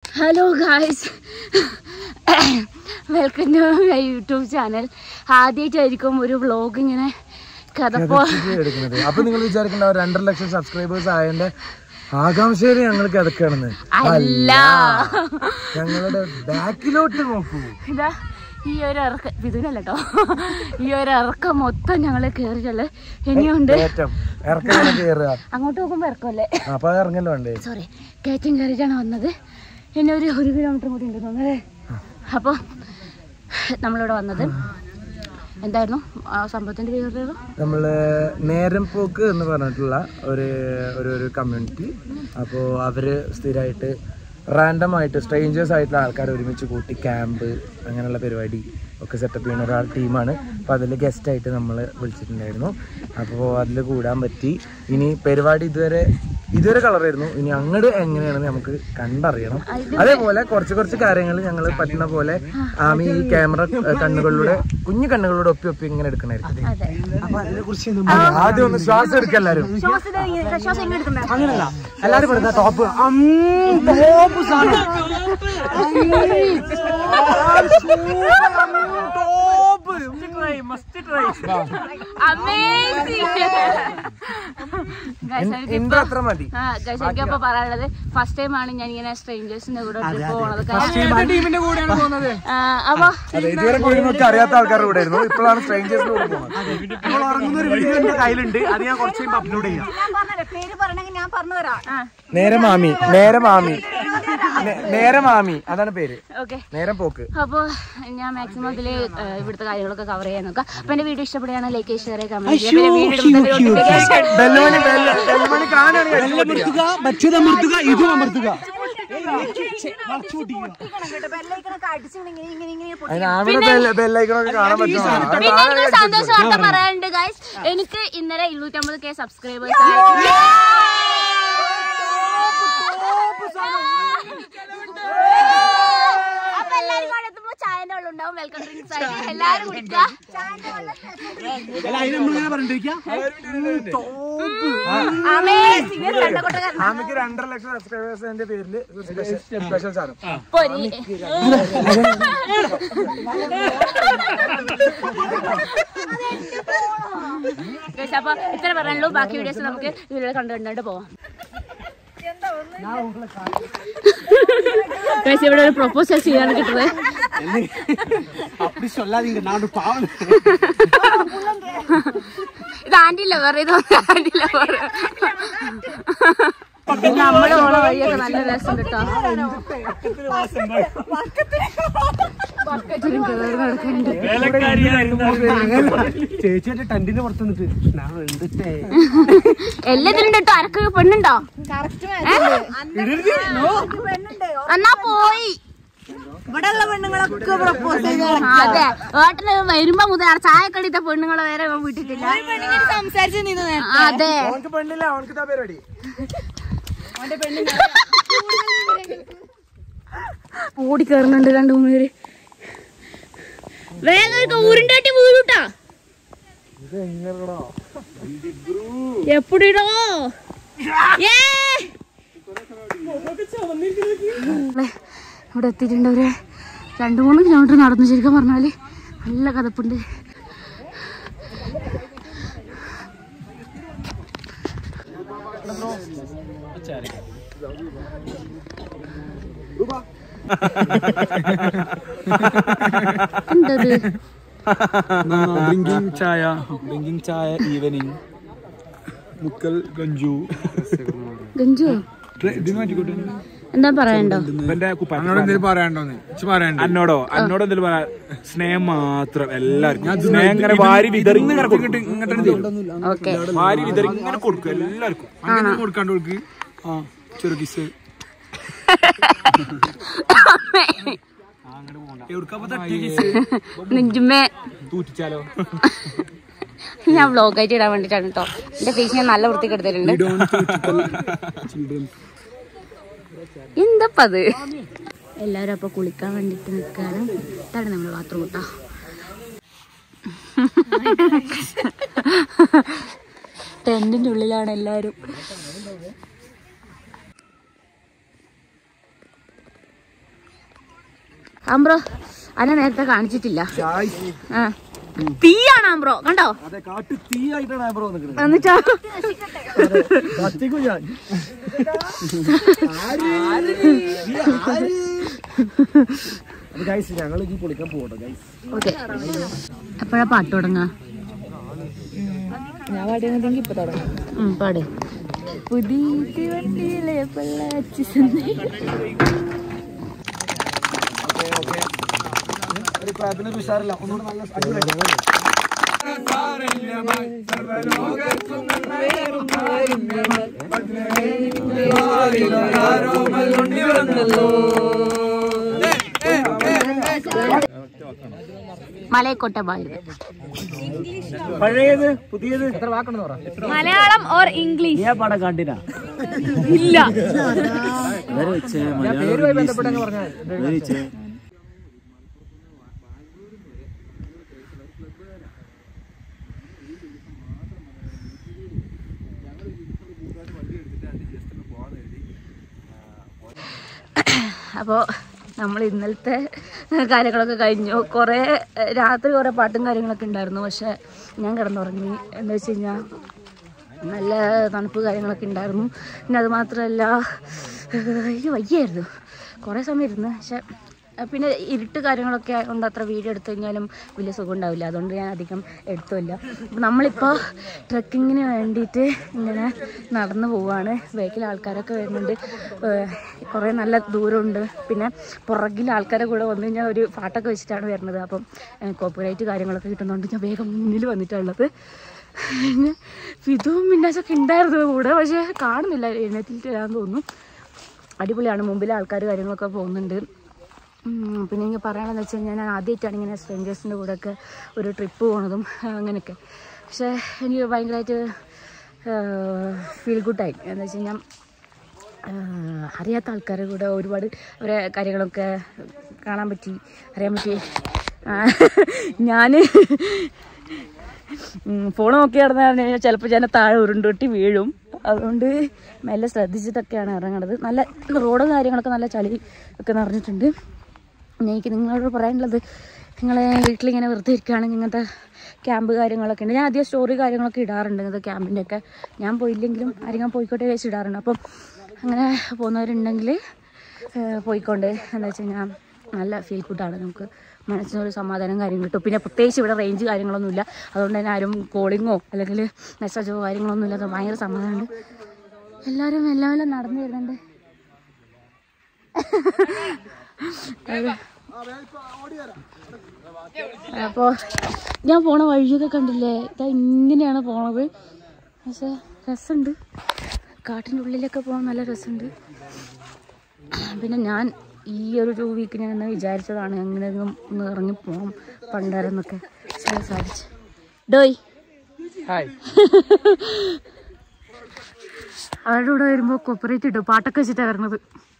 Hello guys welcome to my YouTube channel ആദ്യമായിട്ടായിരിക്കും ഒരു vlog ഇങ്ങനെ കഥ പോ എടുക്കുന്നത് അപ്പൊ നിങ്ങൾ വിചാരിക്കണ്ട ഒരു രണ്ടര ലക്ഷം സബ്സ്ക്രൈബേഴ്സ് ആയതിന്റെ ആകാംക്ഷയില് ഞങ്ങൾ കിടക്കുകയാണെന്ന് അല്ല ഞങ്ങളുടെ ബാക്കിലോട്ട് നോക്കൂ ഇതാ ഈ ഒരു ഇറക്കം ഇതിനല്ല കേട്ടോ ഈ ഒരു ഇറക്കം മൊത്തം ഞങ്ങൾ കയറിയിട്ടുള്ളത് ഇനിയുണ്ട് കയറ്റം ഇറക്കം കയറുക അങ്ങോട്ട് നോക്കുമ്പോൾ ഇറക്കമല്ലേ അപ്പൊ അത് ഇറങ്ങല്ലോ വേണ്ടേ സോറി കയറ്റം കയറിയിട്ടാണ് വന്നത് ഇനി ഒരു ഒരു കിലോമീറ്റർ കൂടി ഉണ്ട് തോന്നുന്നത് അപ്പോൾ നമ്മളിവിടെ വന്നത് എന്തായിരുന്നു ആ സംഭവത്തിൻ്റെ പേര് നമ്മള് നേരം പോക്ക് എന്ന് പറഞ്ഞിട്ടുള്ള ഒരു ഒരു ഒരു കമ്മ്യൂണിറ്റി അപ്പോൾ അവര് സ്ഥിരമായിട്ട് റാൻഡം ആയിട്ട് സ്ട്രേഞ്ചേഴ്സ് ആയിട്ടുള്ള ആൾക്കാർ ഒരുമിച്ച് കൂട്ടി ക്യാമ്പ് അങ്ങനെയുള്ള പരിപാടി ഒക്കെ സെറ്റപ്പ് ചെയ്യുന്ന ഒരാൾ ടീമാണ് അപ്പോൾ അതിൽ ഗസ്റ്റായിട്ട് നമ്മൾ വിളിച്ചിട്ടുണ്ടായിരുന്നു അപ്പോൾ അതിൽ കൂടാൻ പറ്റി ഇനി പരിപാടി ഇതുവരെ ഇതുവരെ കളറായിരുന്നു ഇനി അങ്ങോട്ട് എങ്ങനെയാണെന്ന് നമുക്ക് കണ്ടറിയണം അതേപോലെ കുറച്ച് കുറച്ച് കാര്യങ്ങൾ ഞങ്ങൾ പറ്റുന്ന പോലെ ആമി ഈ ക്യാമറ കണ്ണുകളിലൂടെ കുഞ്ഞു കണ്ണുകളിലൂടെ ഒപ്പി ഒപ്പി ഇങ്ങനെ എടുക്കണായിരിക്കും അതെ ആദ്യം ഒന്ന് ശ്വാസം എടുക്കുക എല്ലാവരും ശ്വാസം എങ്ങനെ എടുക്കണ്ടേ അങ്ങനല്ല എല്ലാരും പറയുന്ന ടോപ്പ് ടോപ്പ് സാധനം എന്റെ അത്ര മതി എനിക്കപ്പോ പറയാനുള്ളത് ഫസ്റ്റ് ടൈം ആണ് ഞാൻ ഇങ്ങനെ സ്ട്രേഞ്ചേഴ്സിന്റെ കൂടെ ട്രിപ്പ് പോണത് ടീമിന്റെ കൂടെയാണ് പോകുന്നത് ആ, അപ്പൊ അതെ ഇതുവരെ പോയിരുന്നൊക്കെ അറിയാത്ത ആൾക്കാരുടെ കൂടെ ആയിരുന്നു ഇപ്പോഴാണ് സ്ട്രേഞ്ചേഴ്സിന്റെ കൂടെ പോകുന്നത് ഇറങ്ങുന്ന ഒരു വീഡിയോ എന്റെ കയ്യിലുണ്ട് അത് ഞാൻ കുറച്ച് കഴിയുമ്പോൾ അപ്ലോഡ് ചെയ്യാം നേരെ മാമി നേരെ മാമി നേ- നേരെ മാമി അതാണ് പേര് ഓക്കെ നേരെ പോക്ക് അപ്പോൾ ഞാൻ മാക്സിമം ഇതിൽ ഇവിടുത്തെ കാര്യങ്ങളൊക്കെ കവർ ചെയ്യാൻ നോക്കാം അപ്പോൾ എൻ്റെ വീഡിയോ ഇഷ്ടപ്പെടുകയാണെങ്കിൽ ലൈക്ക് ഷെയർ കമന്റ് ചെയ്യുക പിന്നെ വീഡിയോ ഇടുമ്പോൾ ബെല്ലുമണി ബെല്ല് ബെല്ലുമണി കാണുകയാണെങ്കിൽ അമർത്തുക മറ്റേത് അമർത്തുക ഇതും അമർത്തുക അതിന് ആമിയുടെ ബെല്ലൈക്കണൊക്കെ കാണാൻ പറ്റുമോ പിന്നെ എനിക്കൊരു സന്തോഷ വാർത്ത പറയാനുണ്ട് ഗൈസ് എനിക്ക് ഇന്നലെ ഇരുന്നൂറ്റമ്പത് കെ സബ്സ്ക്രൈബേഴ്സ് ആയി അപ്പൊ എല്ലാരും കൂടെ എത്തുമ്പോ ചായന്റെ വെള്ളം ഉണ്ടാവും വെൽക്കം ഡ്രിങ്ക്സ് ആയിട്ട് എല്ലാരും കുടിക്കുക അല്ല അതിന് നമ്മളിങ്ങനെ പറഞ്ഞിരിക്കാം അമേസിംഗ് കണ്ടകൊട്ട ആമിക്ക് രണ്ടര ലക്ഷം സബ്സ്ക്രൈബേഴ്സിന്റെ പേരില് സ്പെഷ്യൽ സാധനം പൊരി Guys, അപ്പൊ ഇത്ര പറയാനുള്ളൂ ബാക്കി വീഡിയോസ് നമുക്ക് ഇതിലൂടെ കണ്ടു കണ്ടുകൊണ്ട് പോവാം Guys, ഇവിടെ ഒരു പ്രൊപ്പോസൽ ചെയ്യാണ് കിട്ടുന്നത് அப்படி சொல்லாதீங்க நான் பாவம் ഇത് ആന്റി ലവർ ഇത് ആന്റി ലവർ നമ്മുടെ ഓണ വഴിയൊക്കെ നല്ല രസം കേട്ടോ ബക്കറ്റിലും കേറി നടക്കുന്നുണ്ട് ചേച്ചിയുടെ ടെന്റിന്റെ പുറത്ത് നിന്നിട്ട് ഞാൻ എന്തിട്ടേ എല്ലാത്തിനും കേട്ടോ അരക്ക് പെണ്ണുണ്ടോ എന്നാ പോയി അതെ ഏട്ടന് വരുമ്പോ മുതൽ അവിടെ ചായക്കടിത്ത പെണ്ണുങ്ങളെ വരെ ഇവൻ വിട്ടിട്ടില്ല അതെ അവനക്ക് പെണ്ണില്ല അവനക്ക് ഇതാ പരിപാടി ഓടി കയറുന്നുണ്ട് രണ്ടു മൂന്ന് പേര് വേഗം ഊരിണ്ടാട്ടി വീടുട്ടാ എപ്പിടോ ഇവിടെ എത്തിയിട്ടുണ്ട് ഒരു രണ്ടു മൂന്ന് കിലോമീറ്റർ നടന്നു ശരിക്കും പറഞ്ഞാല് നല്ല കഥപ്പുണ്ട് എന്തത് ഡ്രിങ്കിങ് ചായ ഡ്രിങ്കിങ് ചായ ഈവനിങ് മുക്കൽ ഗഞ്ചു ഗഞ്ചു ഇതിന് മാറ്റിക്കോട്ടെ എന്താ പറയണ്ടോ ഇവന്റെ എന്നോട് എന്തെങ്കിലും പറയാണ്ടോന്ന് ഇച്ച് പറയണ്ട എന്നോടോ എന്നോട് എന്തെങ്കിലും പറയാ സ്നേഹം മാത്രം എല്ലാവർക്കും സ്നേഹം ഇങ്ങനെ വാരി വിതറി ഇങ്ങനെ കൊടുക്കും. ഓക്കെ വാരി വിതറി ഇങ്ങനെ കൊടുക്കും എല്ലാവർക്കും അങ്ങനെ കൊടുക്കാണ്ട് കൊടുക്ക് ആ ചെറു കിസ് എവിടുക്കാ തട്ടിയ കിസ് നെഞ്ചുമേ തൂറ്റിച്ചാലോ ഞാൻ വ്ലോഗായിട്ട് ഇടാൻ വേണ്ടിട്ടാണ് കേട്ടോ എന്റെ ഫേസ് ഞാൻ നല്ല വൃത്തിക്ക് എടുത്തിട്ടുണ്ട് എന്തപ്പത് എല്ലാരും അപ്പൊ കുളിക്കാൻ വേണ്ടിട്ട് നിൽക്കാണ് ഇതാണ് നമ്മുടെ ബാത്റൂം കേട്ടോ ടെന്റിന്റെ ഉള്ളിലാണ് എല്ലാരും ആംബ്രോ അനെ നേരത്തെ കാണിച്ചിട്ടില്ല ആ തീയാണ് ആംബ്രോ കണ്ടോ അതെ കാട്ടു തീ ആയിട്ടാണ് ആബ്രോ നിൽക്കുന്നത് എന്നിട്ടോ കത്തിക്കും ഞാൻ അപ്പൊ ഗൈസ് ഞങ്ങൾ ഈ പൊളിക്കാൻ പോകട്ടോ ഗൈസ് ഓക്കെ എപ്പോഴാ പാട്ട് തുടങ്ങാ ഞാൻ പാടിയെങ്കിൽ ഇപ്പൊ തുടങ്ങാം ഉം, പാട് പുതിയ വണ്ടിയിലെ പൊള്ളാച്ചി സന്ധി. ഒരു പ്രായത്തിന് ഉഷാറില്ല ഒന്നുകൂടെ നല്ല അടിപൊളിയായിട്ട് മലയക്കോട്ട ബാലു പഴയത് പുതിയത് എത്ര വാക്കണെന്ന് പറ മലയാളം ഓർ ഇംഗ്ലീഷ് നീ ആ പടം കണ്ടിനാ ഇല്ല ഞാൻ പേരുമായി ബന്ധപ്പെട്ടങ്ങ് പറഞ്ഞാൽ അപ്പോൾ നമ്മൾ ഇന്നലത്തെ കാര്യങ്ങളൊക്കെ കഴിഞ്ഞു കുറേ ഏഹ്, രാത്രി കുറേ പാട്ടും കാര്യങ്ങളൊക്കെ ഉണ്ടായിരുന്നു പക്ഷെ ഞാൻ കിടന്നുറങ്ങി എന്ന് വെച്ച് കഴിഞ്ഞാൽ നല്ല തണുപ്പ് കാര്യങ്ങളൊക്കെ ഉണ്ടായിരുന്നു പിന്നെ അത് മാത്രമല്ല എനിക്ക് വയ്യായിരുന്നു കുറേ സമയം ഇരുന്ന് പക്ഷെ അഹ് പിന്നെ ഇരുട്ട് കാര്യങ്ങളൊക്കെ ആയതുകൊണ്ട് അത്ര വീഡിയോ എടുത്തു കഴിഞ്ഞാലും വലിയ സുഖം ഉണ്ടാവില്ല അതുകൊണ്ട് ഞാൻ അധികം എടുത്തുമില്ല അപ്പോൾ നമ്മളിപ്പോൾ ട്രക്കിങ്ങിന് വേണ്ടിയിട്ട് ഇങ്ങനെ നടന്നു പോവാണ് ബൈക്കിൽ ആൾക്കാരൊക്കെ വരുന്നുണ്ട് ഏഹ് കുറേ നല്ല ദൂരമുണ്ട് പിന്നെ പുറകിൽ ആൾക്കാരെ കൂടെ വന്നു കഴിഞ്ഞാൽ ഒരു പാട്ടൊക്കെ വെച്ചിട്ടാണ് വരുന്നത് അപ്പം കോപ്പറേറ്റ് കാര്യങ്ങളൊക്കെ കിട്ടുന്നതുകൊണ്ട് ഞാൻ വേഗം മുന്നിൽ വന്നിട്ടുള്ളത് പിന്നെ ഫിതുവും മിന്നാസൊക്കെ ഉണ്ടായിരുന്നു കൂടെ പക്ഷേ കാണുന്നില്ല എഴുന്നേറ്റിട്ട് വരാൻ തോന്നുന്നു അടിപൊളിയാണ് മുമ്പിൽ ആൾക്കാർ കാര്യങ്ങളൊക്കെ പോകുന്നുണ്ട് ഉം, പിന്നെ എനിക്ക് പറയണമെന്ന് വെച്ച് കഴിഞ്ഞാൽ ഞാൻ ആദ്യമായിട്ടാണ് ഇങ്ങനെ സ്ട്രേഞ്ചേഴ്സിൻ്റെ കൂടെയൊക്കെ ഒരു ട്രിപ്പ് പോണതും അങ്ങനെയൊക്കെ പക്ഷേ എനിക്ക് ഭയങ്കരമായിട്ട് ഫീൽ ഗുഡായി എന്ന് വെച്ച് കഴിഞ്ഞാൽ ആഹ് അറിയാത്ത ആൾക്കാരുടെ കൂടെ ഒരുപാട് അവരെ കാര്യങ്ങളൊക്കെ കാണാൻ പറ്റി അറിയാൻ പറ്റി ഞാൻ ഫോൺ നോക്കി നടന്നു പറഞ്ഞു കഴിഞ്ഞാൽ ചിലപ്പോൾ ഞാൻ താഴെ ഉരുണ്ടൊട്ടി വീഴും അതുകൊണ്ട് മെല്ലെ ശ്രദ്ധിച്ചിട്ടൊക്കെയാണ് ഇറങ്ങണത് നല്ല റോഡും കാര്യങ്ങളൊക്കെ നല്ല ചളി ഒക്കെ നിറഞ്ഞിട്ടുണ്ട് പിന്നെ എനിക്ക് നിങ്ങളോട് പറയാനുള്ളത് നിങ്ങളെ വീട്ടിലിങ്ങനെ വെറുതെ ഇരിക്കുകയാണെങ്കിൽ ഇങ്ങനത്തെ ക്യാമ്പ് കാര്യങ്ങളൊക്കെ ഉണ്ട് ഞാൻ ആദ്യം സ്റ്റോറി കാര്യങ്ങളൊക്കെ ഇടാറുണ്ട് ഇങ്ങനത്തെ ക്യാമ്പിൻ്റെ ഒക്കെ ഞാൻ പോയില്ലെങ്കിലും ആരെങ്കിലും പോയിക്കോട്ടെ വെച്ച് ഇടാറുണ്ട് അപ്പം അങ്ങനെ പോകുന്നവരുണ്ടെങ്കിൽ പോയിക്കൊണ്ട് എന്താ വെച്ച് കഴിഞ്ഞാൽ നല്ല ഫീൽ ഗുഡാണ് നമുക്ക് മനസ്സിനൊരു സമാധാനം കാര്യം കിട്ടും പിന്നെ പ്രത്യേകിച്ച് ഇവിടെ റേഞ്ച് കാര്യങ്ങളൊന്നുമില്ല അതുകൊണ്ട് തന്നെ ആരും കോളിങ്ങോ അല്ലെങ്കിൽ മെസ്സേജോ കാര്യങ്ങളൊന്നും ഇല്ലാതെ ഭയങ്കര സമാധാനമുണ്ട് എല്ലാവരും എല്ലാം എല്ലാം നടന്നു വരുന്നുണ്ട് അതെ. അപ്പോ ഞാൻ പോണ വഴിയൊക്കെ കണ്ടില്ലേ ഇതാ ഇങ്ങനെയാണ് പോണത് പക്ഷെ രസമുണ്ട് കാട്ടിൻ്റെ ഉള്ളിലൊക്കെ പോകാൻ നല്ല രസമുണ്ട് പിന്നെ ഞാൻ ഈ ഒരു ടു വീക്ക് ഞാൻ ഒന്ന് വിചാരിച്ചതാണ് അങ്ങനെ ഒന്ന് ഇറങ്ങി പോകാം പണ്ടാരെന്നൊക്കെ പക്ഷേ സാധിച്ചു ഡോയ് ഹായ് അവരുടെ കൂടെ വരുമ്പോൾ കോപ്പറേറ്റ് ഇട്ടു പാട്ടൊക്കെ വെച്ചിട്ടാണ് വരുന്നത്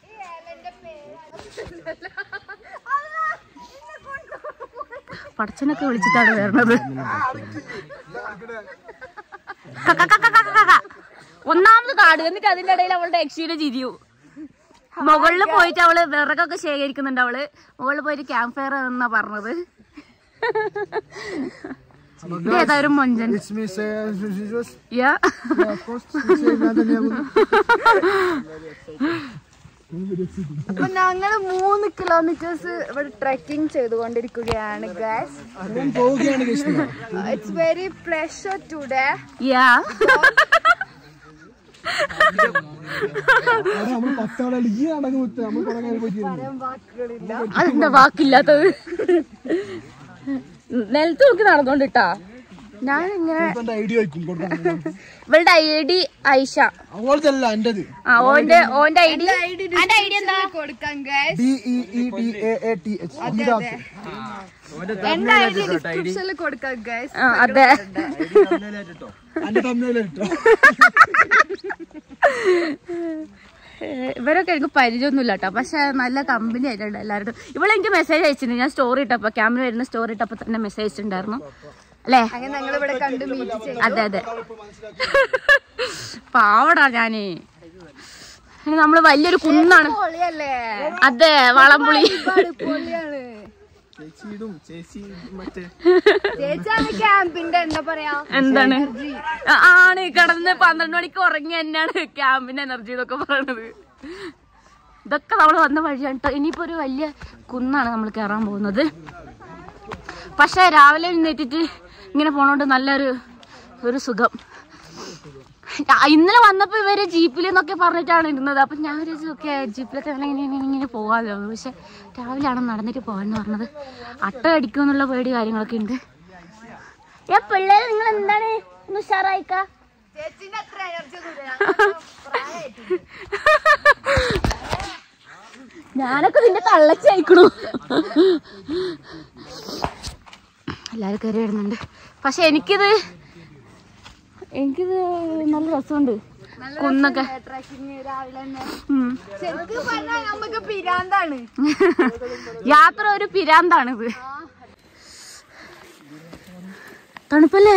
പടച്ചനൊക്കെ വിളിച്ചിട്ടാണ് വരുന്നത് കക്ക, കക്ക, കക്ക, കക്ക. ഒന്നാമത് കാട് എന്നിട്ട് അതിന്റെ ഇടയിൽ അവളുടെ എക്സീനെ ചിരിയു മുകളിൽ പോയിട്ട് അവള് വിറകൊക്കെ ശേഖരിക്കുന്നുണ്ട് അവള് മുകളിൽ പോയിട്ട് ക്യാമ്പ് ഫയർ എന്നാ പറഞ്ഞത് ഇത് ഏതാ ഒരു മൊഞ്ചൻ യാ അപ്പൊ ഞങ്ങള് മൂന്ന് കിലോമീറ്റേഴ്സ് ഇവിടെ ട്രെക്കിംഗ് ചെയ്തുകൊണ്ടിരിക്കുകയാണ് guys it's very pleasure today yeah അതെന്താ വാക്കില്ലാത്തത് നിലത്ത് നോക്കി നടന്നോണ്ടിട്ടാ ഞാൻ ഇങ്ങനെ ഇവളുടെ ഐ ഡി ഐഷ അവളതല്ല എന്റേത് ആ ഓന്റെ ഓന്റെ ഐ ഡി എന്റെ ഐ ഡി എന്താ കൊടുക്കാം guys D E E D A A T H എന്റെ ഐ ഡി ഡിസ്ക്രിപ്ഷനിൽ കൊടുക്കാം ഗാസ് ആ, അതെ എന്റെ തമ്മിലിട്ടോ ഏഹ് ഇവരൊക്കെ എനിക്ക് പരിചയമൊന്നുമില്ല കേട്ടോ പക്ഷെ നല്ല കമ്പനി ആയിട്ടുണ്ട് എല്ലാവരും ഇവളെ എനിക്ക് മെസ്സേജ് അയച്ചിട്ടുണ്ട് ഞാൻ സ്റ്റോറി ഇട്ടപ്പോ ക്യാമിൽ വരുന്ന സ്റ്റോറി ഇട്ടപ്പോ തന്നെ മെസ്സേജ് അയച്ചിട്ടുണ്ടായിരുന്നു അല്ലേ അങ്ങനെ ഞങ്ങൾ ഇവിടെ കണ്ട് മീറ്റ് ചെയ്യും അതെ അതെ പാവടാ ഞാന് ഇനി നമ്മള് വലിയൊരു കുന്നാണ് പൊളിയല്ലേ അതെ വളംപുളി ഒരുപാട് പൊളിയാണ് ചേച്ചാണ് ക്യാമ്പിന്റെ എന്താ പറയാ എന്താണ് ആ, ആണ് കിടന്ന് പന്ത്രണ്ട് മണിക്ക് ഉറങ്ങി തന്നെയാണ് ക്യാമ്പിന്റെ എനർജി എന്നൊക്കെ പറയണത് ഇതൊക്കെ നമ്മൾ വന്ന വഴിയാണ് ട്ടോ ഇനിയിപ്പോ ഒരു വലിയ കുന്നാണ് നമ്മൾ കയറാൻ പോകുന്നത് പക്ഷെ രാവിലെ എഴുന്നേറ്റിട്ട് ഇങ്ങനെ പോണോണ്ട് നല്ലൊരു ഒരു സുഖം ആ, ഇന്നലെ വന്നപ്പോ ഇവര് ജീപ്പിൽ എന്നൊക്കെ പറഞ്ഞിട്ടാണ് ഇരുന്നത് അപ്പൊ ഞാൻ വിചാരിച്ചു ഓക്കെ ജീപ്പിലൊക്കെ അങ്ങനെ ഇങ്ങനെ ഇങ്ങനെ ഇങ്ങനെ പോകാമല്ലോ പക്ഷെ രാവിലെയാണ് നടന്നിട്ട് പോകാന്ന് പറഞ്ഞത് അട്ട അടിക്കുമെന്നുള്ള പേടി കാര്യങ്ങളൊക്കെ ഉണ്ട് ഏ പിള്ളേര് നിങ്ങൾ എന്താണ് ഒന്ന് ഉഷാറായിക്ക ചേച്ചിന്റെ അത്ര എനർജി ഞാനൊക്കെ നിന്റെ തള്ളച്ചയക്കണു എല്ലാരും കയറി വരുന്നുണ്ട് പക്ഷെ എനിക്കിത് എനിക്കിത് നല്ല രസമുണ്ട് കുന്നൊക്കെ ട്രക്കിങ് രാവിലെ തന്നെ ഉം. ശരിക്കും പറഞ്ഞാൽ നമുക്ക് പിരാന്താണ് യാത്ര ഒരു പിരാന്താണിത് തണുപ്പല്ലേ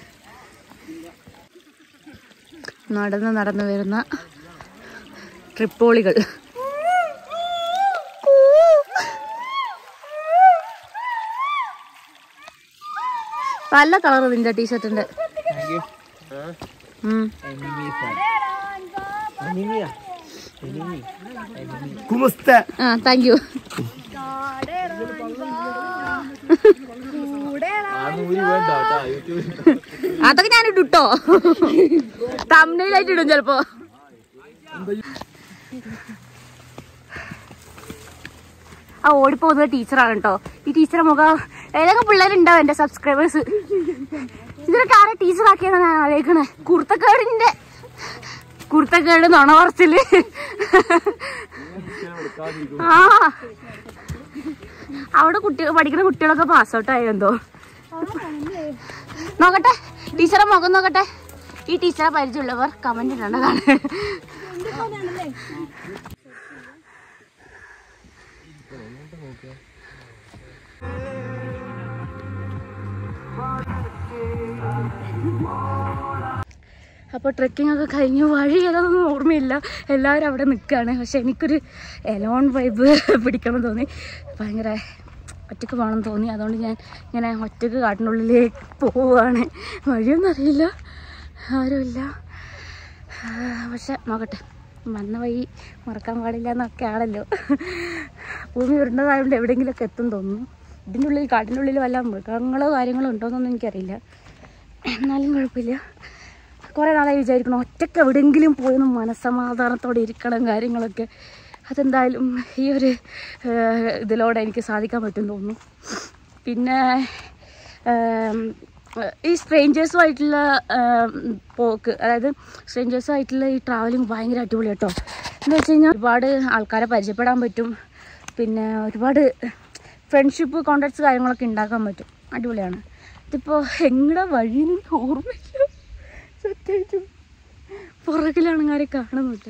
നടന്ന് നടന്ന് വരുന്ന ട്രിപ്പോളികൾ നല്ല കളർ നിന്റെ ടീഷർട്ടിന്റെ ഉം. ആ താങ്ക് യു അതൊക്കെ ഞാൻ ഇട്ടോ തമിഴിലായിട്ട് ഇടും ചെലപ്പോ ആ ഓടിപ്പോകുന്നത് ടീച്ചറാണ് കേട്ടോ ഈ ടീച്ചറെ മുഖം ഏതൊക്കെ പിള്ളേരുണ്ടാവും എന്റെ സബ്സ്ക്രൈബേഴ്സ് ഇതിനൊക്കെ ആരെ ടീച്ചറാക്കിയാണ് ഞാൻ ആലോചിക്കണേ കുർത്തക്കേടിന്റെ കുർത്തക്കേട് നുണ പറച്ചില് ആ അവിടെ കുട്ടികൾ പഠിക്കുന്ന കുട്ടികളൊക്കെ പാസ് ഔട്ട് ആയോ എന്തോ നോക്കട്ടെ ടീച്ചറെ മുഖം നോക്കട്ടെ ഈ ടീച്ചറെ പരിചയമുള്ളവർ കമന്റ് ഇടേണ്ടതാണ് അപ്പോൾ ട്രെക്കിംഗ് ഒക്കെ കഴിഞ്ഞു വഴി ഏതൊന്നും ഓർമ്മയില്ല എല്ലാവരും അവിടെ നിൽക്കുകയാണ് പക്ഷെ എനിക്കൊരു എലോൺ വൈബ് പിടിക്കണം തോന്നി ഭയങ്കര ഒറ്റക്ക് പോകണം തോന്നി അതുകൊണ്ട് ഞാൻ ഇങ്ങനെ ഒറ്റക്ക് കാട്ടിനുള്ളിലേക്ക് പോവുകയാണ് വഴിയൊന്നും അറിയില്ല ആരുമില്ല ആ, പക്ഷെ നോക്കട്ടെ വന്ന വഴി മറക്കാൻ പാടില്ല എന്നൊക്കെ ആണല്ലോ ഭൂമി ഉരുണ്ടതായതുകൊണ്ട് എവിടെയെങ്കിലുമൊക്കെ എത്തും തോന്നുന്നു ഇതിൻ്റെ ഉള്ളിൽ കാട്ടിൻ്റെ ഉള്ളിൽ വല്ല മൃഗങ്ങളോ കാര്യങ്ങളോ ഉണ്ടോയെന്നൊന്നും എനിക്കറിയില്ല എന്നാലും കുഴപ്പമില്ല കുറേ നാളായി വിചാരിക്കണം ഒറ്റയ്ക്ക് എവിടെയെങ്കിലും പോയി ഒന്ന് മനസ്സമാധാനത്തോടെ ഇരിക്കണം കാര്യങ്ങളൊക്കെ അതെന്തായാലും ഈ ഒരു ഏഹ്, ഇതിലൂടെ എനിക്ക് സാധിക്കാൻ പറ്റും തോന്നുന്നു പിന്നെ ഏം, ഈ സ്ട്രേഞ്ചേഴ്സുമായിട്ടുള്ള പോക്ക് അതായത് സ്ട്രേഞ്ചേഴ്സുമായിട്ടുള്ള ഈ ട്രാവലിംഗ് ഭയങ്കര അടിപൊളി കേട്ടോ എന്ന് വെച്ച് കഴിഞ്ഞാൽ ഒരുപാട് ആൾക്കാരെ പരിചയപ്പെടാൻ പറ്റും പിന്നെ ഒരുപാട് ഫ്രണ്ട്ഷിപ്പ് കോണ്ടാക്ട്സ് കാര്യങ്ങളൊക്കെ ഉണ്ടാക്കാൻ പറ്റും അടിപൊളിയാണ് ഇതിപ്പോൾ എങ്ങടെ വഴിയെന്ന് ഓർമ്മയില്ല സത്യമായിട്ടും പുറകിലാണ് ആരും കാണുന്നില്ല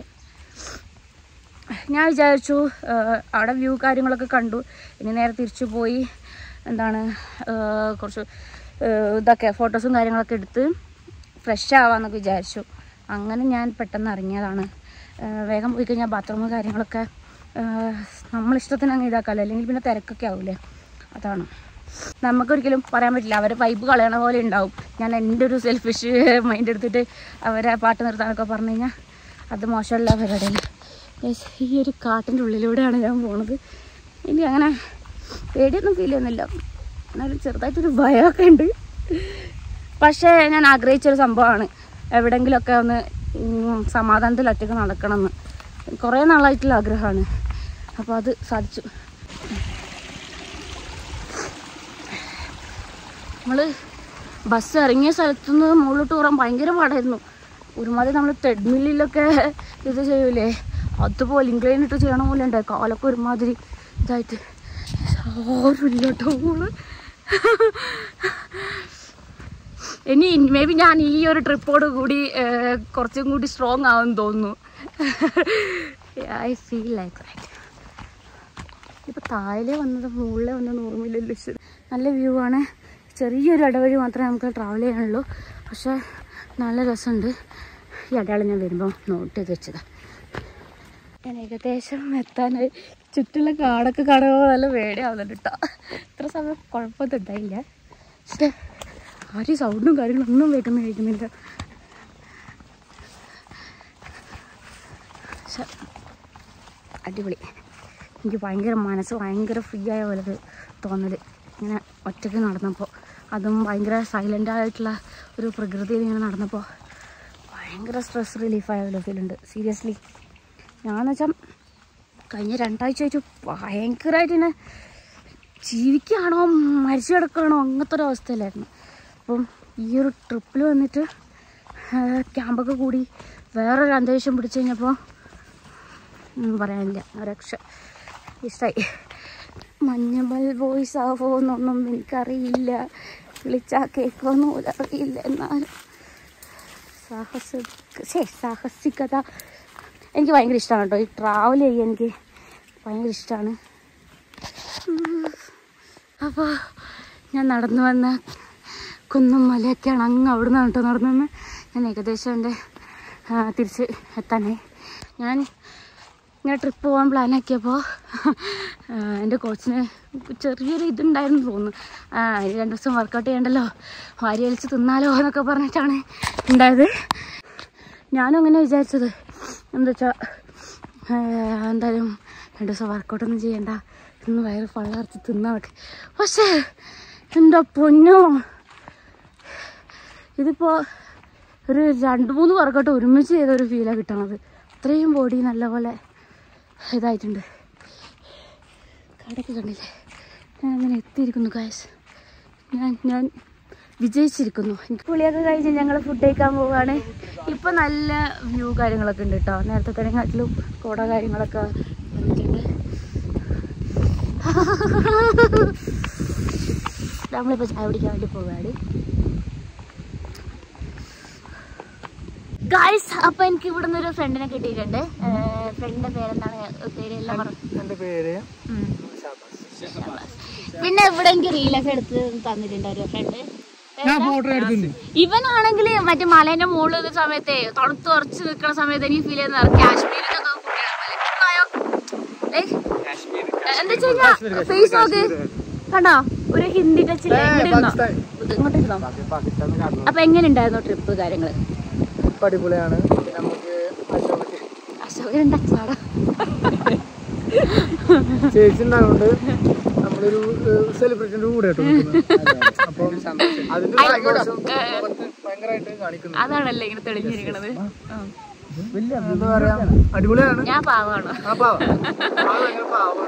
ഞാൻ വിചാരിച്ചു ആ, അവിടെ വ്യൂ കാര്യങ്ങളൊക്കെ കണ്ടു ഇനി നേരെ തിരിച്ചു പോയി എന്താണ് ആ, കുറച്ച് ആ, ഇതൊക്കെ ഫോട്ടോസും കാര്യങ്ങളൊക്കെ എടുത്ത് ഫ്രഷ് ആവാന്നൊക്കെ വിചാരിച്ചു അങ്ങനെ ഞാൻ പെട്ടെന്ന് ഇറങ്ങിയതാണ് ആ, വേഗം പോയി കഴിഞ്ഞാൽ ബാത്റൂം കാര്യങ്ങളൊക്കെ ആ, നമ്മളിഷ്ടത്തിന് അങ്ങ് ഇതാക്കാമല്ലോ അല്ലെങ്കിൽ പിന്നെ തിരക്കൊക്കെ ആവൂലേ അതാണ് നമുക്കൊരിക്കലും പറയാൻ പറ്റില്ല അവരെ വൈബ് കളയണ പോലെ ഉണ്ടാവും ഞാൻ എൻ്റെ ഒരു സെൽഫിഷ് മൈൻഡ് എടുത്തിട്ട് അവരെ പാട്ട് നിർത്താനൊക്കെ പറഞ്ഞു കഴിഞ്ഞാൽ അത് മോശമല്ല പരിപാടിയല്ല Guys, ഈ ഒരു കാട്ടിൻ്റെ ഉള്ളിലൂടെയാണ് ഞാൻ പോണത് എനിക്ക് അങ്ങനെ പേടിയൊന്നും ഫീൽ ചെയ്യുന്നില്ല എന്നാലും ചെറുതായിട്ടൊരു ഭയമൊക്കെ ഉണ്ട് പക്ഷേ ഞാൻ ആഗ്രഹിച്ചൊരു സംഭവമാണ് എവിടെങ്കിലുമൊക്കെ ഒന്ന് ഉം, സമാധാനത്തിൽ ഒറ്റയ്ക്ക് നടക്കണം എന്ന് കുറേ നാളായിട്ടുള്ള ആഗ്രഹമാണ് അപ്പോൾ അത് സാധിച്ചു നമ്മൾ ബസ് ഇറങ്ങിയ സ്ഥലത്തുനിന്ന് മുകളിലോട്ട് കയറാൻ ഭയങ്കര പാടായിരുന്നു ഒരുമാതിരി നമ്മൾ ട്രെഡ്മില്ലിലൊക്കെ ഇത് ചെയ്യൂലേ അതുപോലെ ഇൻക്ലൈൻ ഇട്ട് ചെയ്യണ പോലെ ഉണ്ട് കാലൊക്കെ ഒരുമാതിരി ഇതായിട്ട് ആരുമില്ല കേട്ടോ മോള് ഇനി മേ ബി ഞാൻ ഈ ഒരു ട്രിപ്പോട് കൂടി ഏഹ്, കുറച്ചും കൂടി സ്ട്രോങ് ആവും തോന്നുന്നു ഐ ഫീൽ ലൈക്ക് ദാറ്റ് ഇപ്പൊ താഴെ വന്നത് മുകളിലെ വന്നത് ഓർമ്മയില്ലല്ലോ ഈശ്വരാ. നല്ല വ്യൂ ആണ് ചെറിയൊരു ഇടവഴി മാത്രമേ നമുക്ക് ട്രാവൽ ചെയ്യാനുള്ളൂ പക്ഷെ നല്ല രസമുണ്ട് ഈ അടയാളം ഞാൻ വരുമ്പോൾ നോട്ട് ചെയ്ത് വെച്ചതാ ഞാൻ ഏകദേശം എത്താനായി ചുറ്റുള്ള കാടൊക്കെ കാണുമ്പോൾ നല്ല പേടിയാവുന്നുണ്ട് കേട്ടോ ഇത്ര സമയം കുഴപ്പമൊന്നും ഉണ്ടായില്ല പക്ഷേ ആരും സൗണ്ടും കാര്യങ്ങളൊന്നും കേൾക്കുന്ന കേൾക്കുന്നില്ല പക്ഷെ അടിപൊളി എനിക്ക് ഭയങ്കര മനസ്സ് ഭയങ്കര ഫ്രീ ആയ പോലെ ഒരു തോന്നൽ ഇങ്ങനെ ഒറ്റയ്ക്ക് നടന്നപ്പോൾ അതും ഭയങ്കര സൈലൻ്റ് ആയിട്ടുള്ള ഒരു പ്രകൃതിയിൽ ഇങ്ങനെ നടന്നപ്പോൾ ഭയങ്കര സ്ട്രെസ് റിലീഫായ പോലെ ഫീലുണ്ട് സീരിയസ്ലി ഞാന്ന് വെച്ചാൽ കഴിഞ്ഞ രണ്ടാഴ്ചയായിട്ട് ഭയങ്കരമായിട്ട് ഇങ്ങനെ ജീവിക്കുകയാണോ മരിച്ചു കിടക്കുകയാണോ അങ്ങനത്തെ ഒരു അവസ്ഥയിലായിരുന്നു അപ്പം ഈ ഒരു ട്രിപ്പിൽ വന്നിട്ട് ആ, ക്യാമ്പൊക്കെ കൂടി വേറൊരു അന്തരീക്ഷം പിടിച്ചു കഴിഞ്ഞപ്പോൾ ഒന്നും പറയാനില്ല രക്ഷ ഇഷ്ടമായി മഞ്ഞമ്മൽ വോയിസ് ആവോ എന്നൊന്നും എനിക്കറിയില്ല വിളിച്ചാൽ കേൾക്കുമെന്ന് പോലും അറിയില്ല എന്നാലും സാഹസ ശേ സാഹസികത എനിക്ക് ഭയങ്കര ഇഷ്ടമാണ് കേട്ടോ ഈ ട്രാവൽ ചെയ്യാൻ എനിക്ക് ഭയങ്കര ഇഷ്ടമാണ് അപ്പോൾ ഞാൻ നടന്നു വന്ന കുന്നും മലയൊക്കെയാണ് അങ്ങ് അവിടെ നിന്നാണ് കേട്ടോ നടന്നു വന്ന് ഞാൻ ഏകദേശം എൻ്റെ ആ, തിരിച്ച് എത്താനായി ഞാൻ ഇങ്ങനെ ട്രിപ്പ് പോകാൻ പ്ലാനാക്കിയപ്പോൾ എൻ്റെ കോച്ചിന് ചെറിയൊരു ഇതുണ്ടായിരുന്നു തോന്നുന്നു ആ ഇനി രണ്ട് ദിവസം വർക്കൗട്ട് ചെയ്യണ്ടല്ലോ വാരി വലിച്ച് തിന്നാലോ എന്നൊക്കെ പറഞ്ഞിട്ടാണ് ഉണ്ടായത് ഞാനും അങ്ങനെ വിചാരിച്ചത് എന്താ വെച്ചാൽ എന്തായാലും രണ്ട് ദിവസം വർക്കൗട്ടൊന്നും ചെയ്യണ്ട ഇന്ന് വയറ് പള്ളർച്ച് തിന്നാവട്ടെ പക്ഷേ എൻ്റെ പൊന്നോ ഇതിപ്പോൾ ഒരു രണ്ട് മൂന്ന് വർക്കൗട്ട് ഒരുമിച്ച് ചെയ്ത ഒരു ഫീലാണ് കിട്ടണത് അത്രയും ബോഡി നല്ലപോലെ ഇതായിട്ടുണ്ട് കടക്ക് കണ്ടില്ലേ ഞാൻ അങ്ങനെ എത്തിയിരിക്കുന്നു കായസ് ഞാൻ ഞാൻ വിജയിച്ചിരിക്കുന്നു എനിക്ക് പുളിയൊക്കെ കഴിഞ്ഞ് ഞങ്ങൾ ഫുഡ് കഴിക്കാൻ പോവുകയാണ് ഇപ്പം നല്ല വ്യൂ കാര്യങ്ങളൊക്കെ ഉണ്ട് കേട്ടോ നേരത്തെ തന്നെക്കാട്ടിലും കോട കാര്യങ്ങളൊക്കെ വന്നിട്ടുണ്ട് നമ്മളിപ്പോൾ ചായ കുടിക്കാൻ വേണ്ടി പോവുകയാണ് ഗായ്സ് അപ്പൊ എനിക്ക് ഇവിടുന്ന് ഒരു ഫ്രണ്ടിനെ കിട്ടിയിട്ടുണ്ട് ഫ്രണ്ടിന്റെ പേരെന്താണ് പേര് എല്ലാം പറഞ്ഞു എൻ്റെ പേര് ഉം. പിന്നെ ഇവിടെ എനിക്ക് റീലൊക്കെ എടുത്ത് തന്നിട്ടുണ്ട് ഒരു ഫ്രണ്ട് ഞാൻ ഫോട്ടോ എടുത്തിട്ടുണ്ട് ഇവനാണെങ്കിൽ മറ്റേ മലേന്റെ മുകളിൽ നിന്ന സമയത്തെ തണുത്ത് ഉറച്ച് നിൽക്കുന്ന സമയത്ത് എനിക്ക് ഫീൽ ചെയ്യുന്ന കാശ്മീരിലൊക്കെ എന്താ വെച്ച് കഴിഞ്ഞാ ഫേസ് നോക്ക് കണ്ടോ ഒരു ഹിന്ദി ടച്ചില്ലേ ഇങ്ങോട്ട് ഇരുന്നോ? ഇങ്ങോട്ട് ഇരുന്നോ? പാകിസ്ഥാനിൽ കാണുന്നു അപ്പൊ എങ്ങനെ ഉണ്ടായിരുന്നു ട്രിപ്പ് കാര്യങ്ങള് ഇപ്പം അടിപൊളിയാണ് നമുക്ക് അശോക് അശോകൻ ടച്ചാടാ ചേച്ചി ഉണ്ടായതുകൊണ്ട് നമ്മളൊരു സെലിബ്രേഷൻ്റെ കൂടെ കേട്ടോ നിൽക്കുന്നത്. അപ്പം അതിന്റെ ഒരു സന്തോഷം അവർക്ക് ഭയങ്കരമായിട്ട് കാണിക്കുന്നു അതാണല്ലേ ഇങ്ങനെ തെളിഞ്ഞിരിക്കണത് ആ. എന്താ പറയാ അടിപൊളിയാണ് ഞാൻ പാവാണ് ആ പാവ ആള് ഭയങ്കര പാവാണ്.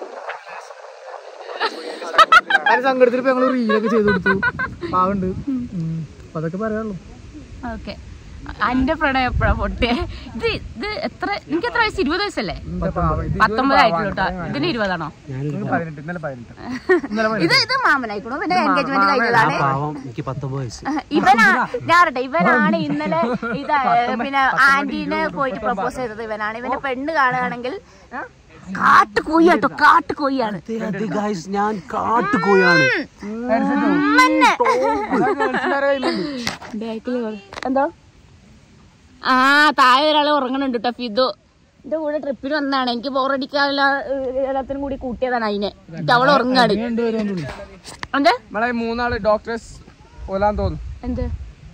അതിന് സങ്കടത്തിൽ ഇപ്പൊ ഞങ്ങള് റീലൊക്കെ ചെയ്ത് കൊടുത്തു പാവുണ്ട് അപ്പൊ അതൊക്കെ പറയാനുള്ളൂ ഓക്കെ എന്റെ പ്രണയം എപ്പോഴാ പൊട്ടിയെ ഇത് ഇത് എത്ര എനിക്ക് എത്ര വയസ്സ് ഇരുപത് വയസ്സല്ലേ പത്തൊമ്പത് ആയിട്ടുള്ളൂ കേട്ടോ ഇതിന് ഇരുപതാണോ പതിനെട്ട് ഇന്നലെ പതിനെട്ട് ഇത് ഇത് മാമനായിക്കണു പിന്നെ എൻഗേജ്മെന്റ് കഴിഞ്ഞതാണ് പാവം എനിക്ക് പത്തൊമ്പത് വയസ്സ് ഇവനാ ഞാൻ പറയട്ടെ ഇവനാണ് ഇന്നലെ ഇത് പിന്നെ ആന്റീനെ പോയിട്ട് പ്രപ്പോസ് ചെയ്തത് ഇവനാണ് ഇവന്റെ പെണ്ണ് കാണുകയാണെങ്കിൽ കാട്ടുകോയി കേട്ടോ കാട്ടുകോയിയാണ് ഗൈസ് ഞാൻ കാട്ടുകോയാണ് ഉമ്മന്നെ. എന്തോ ആ താഴെ ഒരാൾ ഉറങ്ങണുണ്ട് കേട്ടോ ഫിദു എന്റെ കൂടെ ട്രിപ്പിന് വന്നതാണ് എനിക്ക് ബോറടിക്കാനുള്ള എല്ലാത്തിനും കൂടി കൂട്ടിയതാണ് അതിനെ എന്നിട്ട് അവൾ ഉറങ്ങാണ് എന്ത് നമ്മളെ മൂന്നാള് ഡോക്ടേഴ്സ് ഓലാൻ തോന്നുന്നു എന്ത്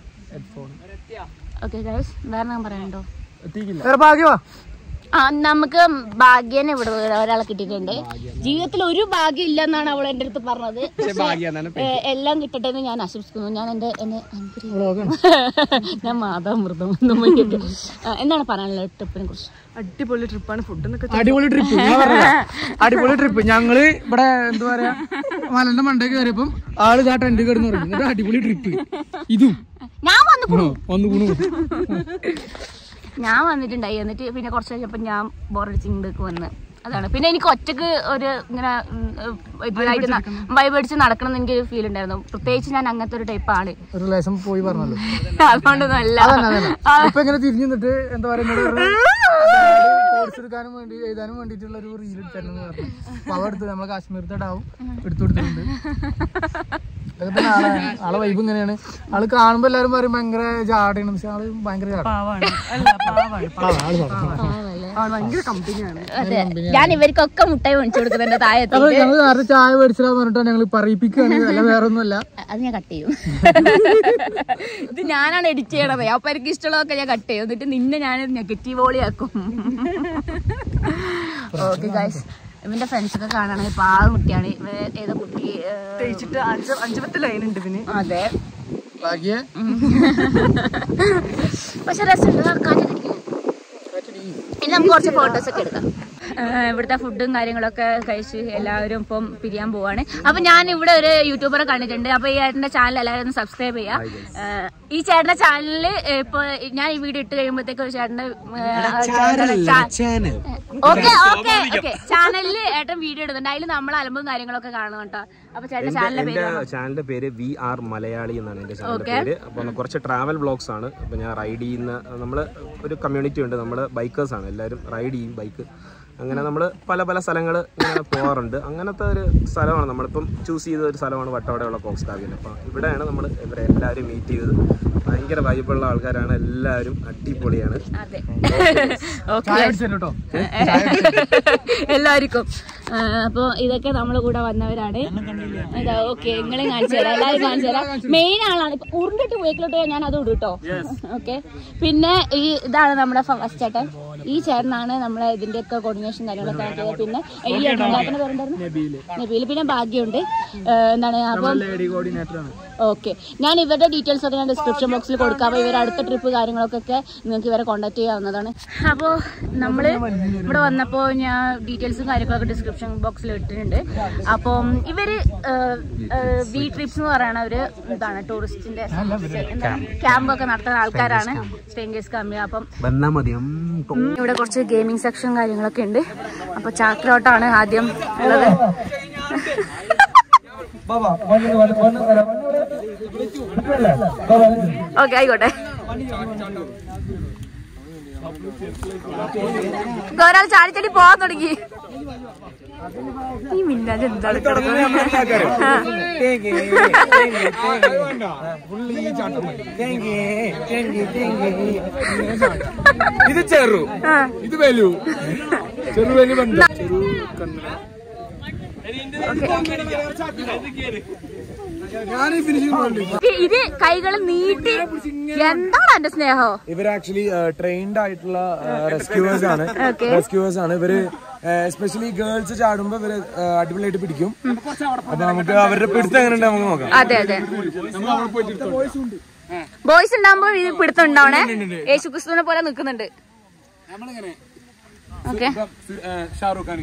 ഓക്കെ ഗൈസ് വേറെ ഞാൻ പറയാനുണ്ടോ എത്തിക്കില്ല വേറെ ഭാഗ്യവാ ആ നമുക്ക് ഭാഗ്യനെ ഇവിടെ ഒരാളെ കിട്ടിയിട്ടുണ്ട് ജീവിതത്തിൽ ഒരു ഭാഗ്യം ഇല്ലെന്നാണ് അവൾ എന്റെ അടുത്ത് പറഞ്ഞത് പക്ഷേ, ഏ, എല്ലാം കിട്ടട്ടെ എന്ന് ഞാൻ ആശംസിക്കുന്നു ഞാൻ എന്റെ എന്നെ അനുഗ്രഹിക്കുന്നു. ഞാൻ മാതാമൃതം എന്നും വയ്ക്കട്ടെ. ആ, എന്താണ് പറയാനുള്ളത് ട്രിപ്പിനെ കുറിച്ച് അടിപൊളി ട്രിപ്പാണ് ഫുഡ് എന്നൊക്കെ അടിപൊളി ട്രിപ്പ് അടിപൊളി ട്രിപ്പ് ഞങ്ങള് ഇവിടെ എന്താ പറയാ മലന്റെ മണ്ടേ കയറിയപ്പം ആള് ഇതാ ടെന്റ് കിടന്ന് തുടങ്ങി എന്നിട്ട് അടിപൊളി ട്രിപ്പ് ഇതും ഞാൻ വന്നു വന്നു കൂണു ഞാൻ വന്നിട്ടുണ്ടായി എന്നിട്ട് പിന്നെ കുറച്ച് കഴിഞ്ഞപ്പോൾ ഞാൻ ബോറടിച്ച് ഇങ്ങോട്ട് വന്ന് അതാണ് പിന്നെ എനിക്ക് ഒറ്റക്ക് ഒരു ഇങ്ങനെ ഇതായിട്ട് വൈബടിച്ച് നടക്കണം എന്ന് എനിക്കൊരു ഫീൽ ഉണ്ടായിരുന്നു പ്രത്യേകിച്ച് ഞാൻ അങ്ങനത്തെ ഒരു ടൈപ്പ് ആണ് ഒരു ലേശം പോയി പറഞ്ഞല്ലോ അതുകൊണ്ടൊന്നും അല്ല ഇപ്പൊ ഇങ്ങനെ തിരിഞ്ഞു നിന്നിട്ട് എന്താ പറയാ കോഴ്സ് എടുക്കാനും വേണ്ടി എഴുതാനും വേണ്ടിയിട്ടുള്ള ഒരു റീൽ എടുത്തായിരുന്നു പറഞ്ഞു അപ്പൊ അവ എടുത്ത് നമ്മളെ കാശ്മീരത്തെ ഡാവും എടുത്തു കൊടുത്തിട്ടുണ്ട് ഇതൊക്കെ തന്നെ ആളെ ആളെ വൈബ് ഇങ്ങനെയാണ് ആള് കാണുമ്പോ എല്ലാരും പറയും ഭയങ്കര ജാടയാണ് പക്ഷെ ആള് ഭയങ്കര ജാട അതെ ഞാൻ ഇവർക്കൊക്കെ മുട്ടായി മേടിച്ചു കൊടുക്കുന്നുണ്ട് താഴെ അപ്പൊ ഞങ്ങൾ നേരത്തെ ചായ മേടിച്ചിടാന്ന് പറഞ്ഞിട്ട് ഞങ്ങൾ പറയിപ്പിക്കുകയാണ് അല്ല വേറെ ഒന്നുമല്ല അത് ഞാൻ കട്ട് ചെയ്യും ഇത് ഞാനാണ് എഡിറ്റ് ചെയ്യണത് അപ്പൊ എനിക്ക് ഇഷ്ടമുള്ളതൊക്കെ ഞാൻ കട്ട് ചെയ്യും എന്നിട്ട് നിന്നെ ഞാൻ നെഗറ്റീവ് ഓളിയാക്കും ഓക്കെ ഗൈസ് ഇവന്റെ ഫ്രണ്ട്സ് ഒക്കെ കാണാണെങ്കിൽ പാവ കുട്ടിയാണ് ഇവ ഏതോ കുട്ടി ഏഹ്, അഞ്ചുപത്ത് ലൈൻ ഉണ്ട് പിന്നെ അതെ ബാക്കിയെ പക്ഷെ രസമുണ്ട് ആ കാറ്റടിക്കുന്നു ഇനി നമുക്ക് കുറച്ച് ഫോട്ടോസ് ഒക്കെ എടുക്കാം ഏഹ് ഇവിടുത്തെ ഫുഡും കാര്യങ്ങളൊക്കെ കഴിച്ച് എല്ലാവരും ഇപ്പം പിരിയാൻ പോവാണ് അപ്പൊ ഞാൻ ഇവിടെ ഒരു യൂട്യൂബറെ കണ്ടിട്ടുണ്ട് അപ്പൊ ഈ ചേട്ടന്റെ ചാനൽ എല്ലാവരും ഒന്ന് സബ്സ്ക്രൈബ് ചെയ്യാം ഏഹ് ഈ ചേട്ടന്റെ ചാനലില് ഇപ്പൊ ഞാൻ ഈ വീഡിയോ ഇട്ട് കഴിയുമ്പോഴത്തേക്ക് ഒരു ചേട്ടന്റെ ചാനൽ ഓക്കെ ഓക്കെ ഓക്കെ ചാനലില് ഏട്ടൻ വീഡിയോ ഇടുന്നുണ്ട് അതിൽ നമ്മൾ അലമ്പും കാര്യങ്ങളൊക്കെ കാണും കേട്ടോ അപ്പൊ ചേട്ടന്റെ ചാനലിന്റെ പേര് എന്റെ ചാനലിന്റെ പേര് വി ആർ മലയാളി എന്നാണ് എന്റെ ചാനലിന്റെ പേര് അപ്പൊ കുറച്ച് ട്രാവൽ വ്ളോഗ്സ് ആണ് അപ്പൊ ഞാൻ റൈഡ് ചെയ്യുന്ന നമ്മള് ഒരു കമ്മ്യൂണിറ്റി ഉണ്ട് നമ്മള് ബൈക്കേഴ്സ് ആണ് എല്ലാവരും റൈഡ് ചെയ്യും ബൈക്ക് അങ്ങനെ നമ്മൾ പല പല സ്ഥലങ്ങൾ ഇങ്ങനെ പോകാറുണ്ട് അങ്ങനത്തെ ഒരു സ്ഥലമാണ് നമ്മളിപ്പം ചൂസ് ചെയ്ത ഒരു സ്ഥലമാണ് വട്ടവടയുള്ള കോക്സ് കാവിൽ അപ്പം ഇവിടെയാണ് നമ്മൾ ഇവരെ എല്ലാവരും മീറ്റ് ചെയ്തത് ഭയങ്കര വൈബുള്ള ആൾക്കാരാണ് എല്ലാവരും അടിപൊളിയാണ് അതെ ചായ ഓക്കെ അടിച്ചു കേട്ടോ എല്ലാവർക്കും അപ്പൊ ഇതൊക്കെ നമ്മളെ കൂടെ വന്നവരാണ് അതാ ഓക്കെ നിങ്ങളെ കാണിച്ചു തരാം എല്ലാവരും കാണിച്ചു തരാം മെയിൻ ആളാണ് ഇപ്പൊ ഉരുണ്ടിട്ട് പോയിക്കോട്ടെ ഞാൻ അത് ഇടും കേട്ടോ ഓക്കെ പിന്നെ ഈ ഇതാണ് നമ്മുടെ ഫസ്റ്റ് ചേട്ടൻ ഈ ചേട്ടനാണ് നമ്മളെ ഇതിന്റെ ഒക്കെ കോർഡിനേഷൻ കാര്യങ്ങളൊക്കെ ആക്കിയത് പിന്നെ ഈ ചേട്ടൻ്റെ പേരുണ്ടായിരുന്നു നബീല് പിന്നെ ഭാഗ്യമുണ്ട് ഏഹ് എന്താണ് അപ്പം ലേഡി കോർഡിനേറ്റർ ആണ് ഓക്കെ ഞാൻ ഇവരുടെ ഡീറ്റെയിൽസ് ഒക്കെ ഞാൻ ഡിസ്ക്രിപ്ഷൻ ബോക്സിൽ കൊടുക്കാം അപ്പോൾ ഇവർ അടുത്ത ട്രിപ്പ് കാര്യങ്ങളൊക്കെ നിങ്ങൾക്ക് ഇവരെ കോൺടാക്ട് ചെയ്യാവുന്നതാണ് അപ്പോൾ നമ്മൾ ഇവിടെ വന്നപ്പോൾ ഞാൻ ഡീറ്റെയിൽസും കാര്യങ്ങളൊക്കെ ഡിസ്ക്രിപ്ഷൻ ബോക്സിൽ ഇട്ടിട്ടുണ്ട് അപ്പം ഇവർ വി ട്രിപ്സ് എന്ന് പറയുന്ന ഒരു ഇതാണ് ടൂറിസ്റ്റിന്റെ ക്യാമ്പ് ഒക്കെ നടത്തുന്ന ആൾക്കാരാണ് സ്റ്റേങ്കേഴ്സ് കമ്പനി അപ്പം വന്നാ മതി ഇവിടെ കുറച്ച് ഗെയിമിംഗ് സെക്ഷൻ കാര്യങ്ങളൊക്കെ ഉണ്ട് അപ്പോൾ ചാക്രോട്ടാണ് ആദ്യം ഉള്ളത് ഓക്കെ ആയിക്കോട്ടെ ഇപ്പൊ ഒരാൾ ചാടി ചാടി പോവാൻ തുടങ്ങി ഈ മിന്നാജ് എന്താണ് ആ. ഇത് ചെറു ആ. ഇത് വലു ചെറു വലി ബന്ധ ചെറു കണ്ണ ഞാൻ ഫിനിഷിംഗ് ഇത് കൈകൾ നീട്ടി എന്താണ് എന്റെ സ്നേഹോ ഇവർ ആക്ച്വലി ട്രെയിൻഡ് ആയിട്ടുള്ള റെസ്ക്യൂവേഴ്സ് ആണ് Okay. റെസ്ക്യൂവേഴ്സ് ആണ് ഇവര് എസ്പെഷ്യലി ഗേൾസ് ചാടുമ്പോ ഇവര് ആ, അടിപൊളിയായിട്ട് പിടിക്കും അപ്പൊ നമുക്ക് അവരുടെ പിടുത്തം എങ്ങനെ നമുക്ക് നോക്കാം അതെ അതെ ബോയ്സ് ഉണ്ടാകുമ്പോൾ ഇത് പിടുത്തം ഉണ്ടാവണേ യേശു ക്രിസ്തുവിനെ പോലെ നിൽക്കുന്നുണ്ട് നമ്മളിങ്ങനെ ഓക്കെ ഷാറൂഖ് ഖാൻ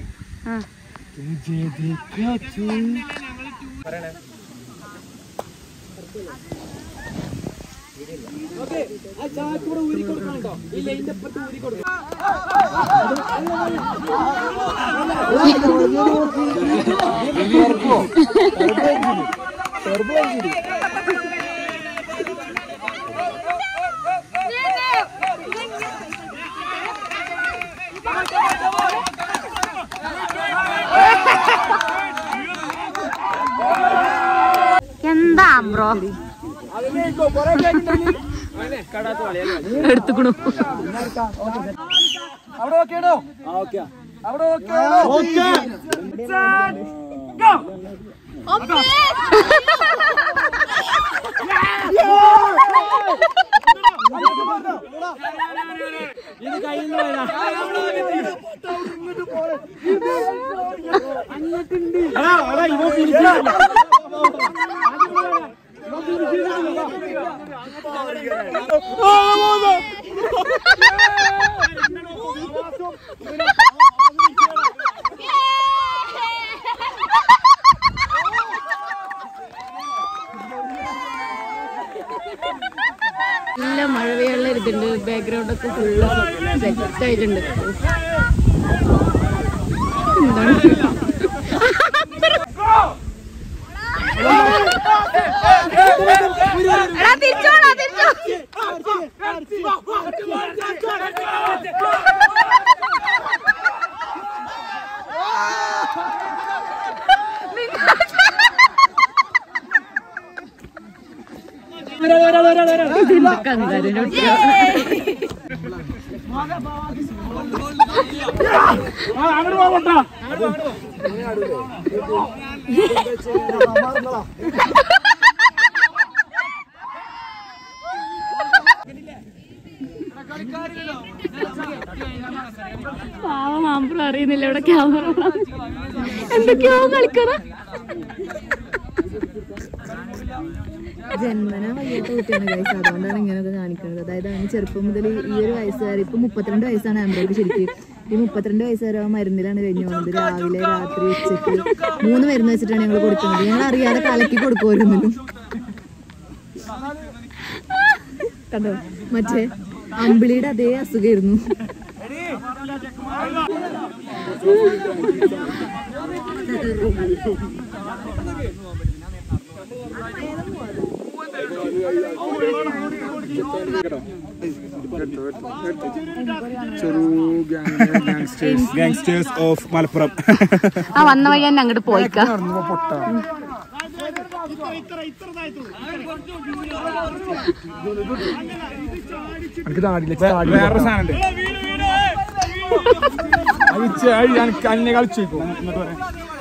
എന്താ ബ്രോ എടുത്തുക്കണു അവിടെ ഓക്കെയാണോ അവിടെ ഓക്കെ നല്ല മഴവെള്ള ഇതുണ്ട് ബാക്ക്ഗ്രൗണ്ട് ഒക്കെ ഫുള്ള് സെറ്റ് ആയിട്ടുണ്ട് എന്താണ് എടാ തിരിച്ചോടാ തിരിച്ചോ അങ്ങോട്ട് പോകട്ടാ പാവ മാമ്പുറം അറിയുന്നില്ല ഇവിടെ ക്യാമറ എന്തൊക്കെയോ കളിക്കണ ജന്മന വയ്യാത്ത കുട്ടിയാണ് ഗൈസ് അതുകൊണ്ടാണ് ഇങ്ങനെയൊക്കെ കാണിക്കുന്നത് അതായത് അവന് ചെറുപ്പം മുതൽ ഈ ഒരു വയസ്സ് വരെ ഇപ്പൊ മുപ്പത്തിരണ്ട് വയസ്സാണ് ആംബ്രോയ്ക്ക് ശരിക്കും ഈ മുപ്പത്തിരണ്ട് വയസ്സ് വരെ അവൻ മരുന്നിലാണ് കഴിഞ്ഞു പോകുന്നത് രാവിലെ രാത്രി ഉച്ചക്ക് മൂന്ന് മരുന്ന് വെച്ചിട്ടാണ് ഞങ്ങൾ കൊടുക്കുന്നത് ഞങ്ങൾ അറിയാതെ കലക്കി കൊടുക്കുമായിരുന്നല്ലോ കണ്ടോ മറ്റേ അമ്പിളിയുടെ അതേ അസുഖമായിരുന്നു ഗാങ്സ്റ്റേഴ്സ് ഓഫ് മലപ്പുറം ആ വന്ന വഴി തന്നെ അങ്ങോട്ട് പോയിക്ക എനിക്ക് താടിയില്ല വേറൊരു സാധനം അന്നെ കളിച്ചേക്കും എന്നിട്ട് പറയാം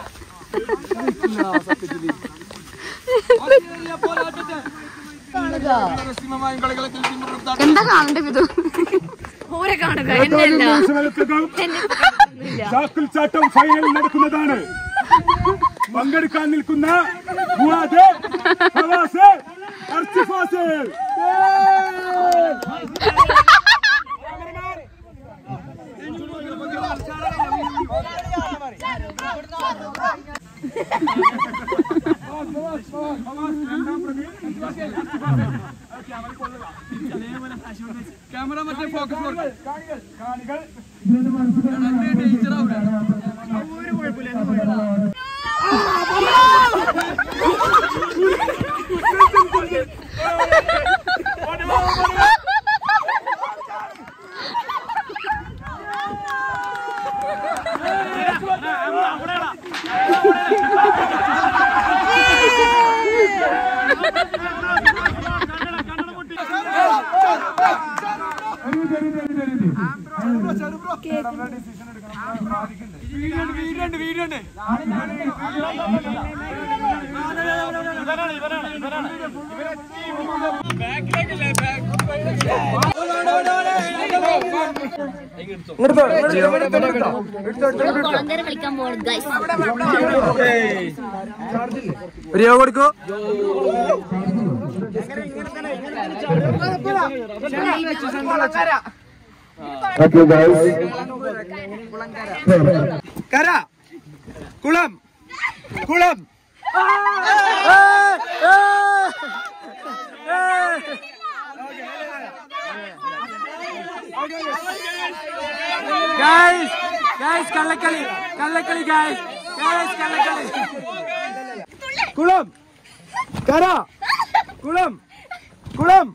എന്താ കാണണ്ടത് ഇത് ഓരെ കാണുക എന്നെയല്ല ചാക്കിൽ ചാട്ടം ഫൈനൽ നടക്കുന്നതാണ് പങ്കെടുക്കാൻ നിൽക്കുന്ന മുവാദ്, ഫവാസ്, അർച്ചിഫാസ്. കളിക്കാൻ പോകണം ഗൈസ് റിയോ കൊടുക്കോ കര കുളം കുളം ഗൈസ് ഗൈസ് കള്ളക്കളി കള്ളക്കളി ഗൈസ് ഗൈസ് കള്ളക്കളി കുളം കര കുളം കുളം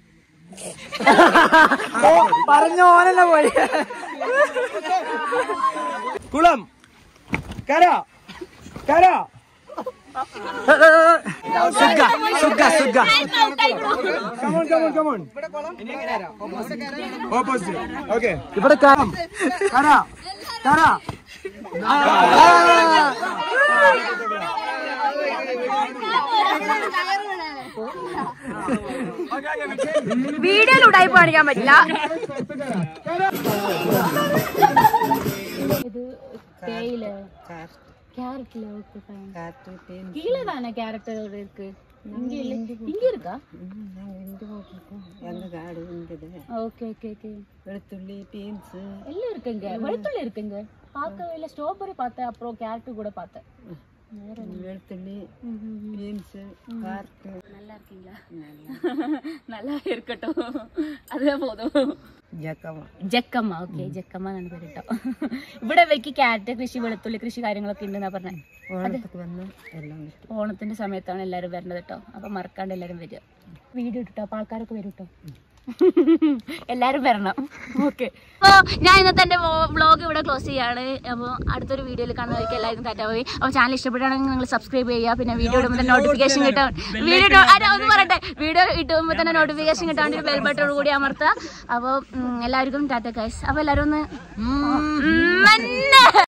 പറഞ്ഞ ഓനല്ല പോയി കുളം കര കര സുഗ സുഗ സുഗ come on come on come on opposite okay ഇവിടെ കരം കര കര വീഡിയോയിൽ ഉടായ്പ കാണിക്കാൻ പറ്റില്ല இது தேயில கேரட்ல ஓகே ஃபைன் கீழே தானே கேரட் இருக்கு இங்க இல்ல இங்க இருக்கா ஓகே ஓகே ஓகே വെളുത്തുള്ളി ബീൻസ് எல்லாம் இருக்குங்க வெளுத்துள்ளி இருக்குங்க பார்க்கவே இல்ல ஸ்ட்ராபெரி பார்த்தேன் அப்புறம் கேரட் கூட பார்த்தேன் വെളുത്തുള്ളി ബീൻസ് കാർട്ട് நல்லா இருக்கீங்களா நல்லா இருக்கட்டும் അതേ പോതും ജക്കമ ജക്കമ്മ ഓക്കെ ജക്കമ്മ എന്നാണ് പേര് കേട്ടോ ഇവിടെ ഇവർക്ക് ക്യാരറ്റ് കൃഷി വെളുത്തുള്ളി കൃഷി കാര്യങ്ങളൊക്കെ ഉണ്ടെന്നാ പറഞ്ഞത് ഓണത്തൊക്കെ വന്ന് എല്ലാം കിട്ടും ഓണത്തിന്റെ സമയത്താണ് എല്ലാവരും വരുന്നത് കേട്ടോ അപ്പൊ മറക്കാണ്ട് എല്ലാവരും വരിക വീഡിയോ ഇട്ടോ അപ്പൊ ആൾക്കാരൊക്കെ വരും കേട്ടോ എല്ലാരും വരണം ഓക്കെ അപ്പോൾ ഞാൻ ഇന്നത്തെ എൻ്റെ വ്ളോഗ് ഇവിടെ ക്ലോസ് ചെയ്യാണ് അപ്പോൾ അടുത്തൊരു വീഡിയോയിൽ കാണുന്നവർക്ക് എല്ലാവർക്കും ടാറ്റ പോയി അപ്പോൾ ചാനൽ ഇഷ്ടപ്പെടുകയാണെങ്കിൽ നിങ്ങൾ സബ്സ്ക്രൈബ് ചെയ്യുക പിന്നെ വീഡിയോ ഇടുമ്പോൾ തന്നെ നോട്ടിഫിക്കേഷൻ കിട്ടാൻ വീഡിയോ അല്ല ഒന്ന് പറയട്ടെ വീഡിയോ ഇടുമ്പോൾ തന്നെ നോട്ടിഫിക്കേഷൻ കിട്ടാൻ വേണ്ടി ബെൽ ബട്ടൺ കൂടി അമർത്തുക അപ്പോൾ എല്ലാവർക്കും ടാറ്റ ഗൈസ് അപ്പോൾ എല്ലാവരും ഒന്ന് ഉം, മന്നെ.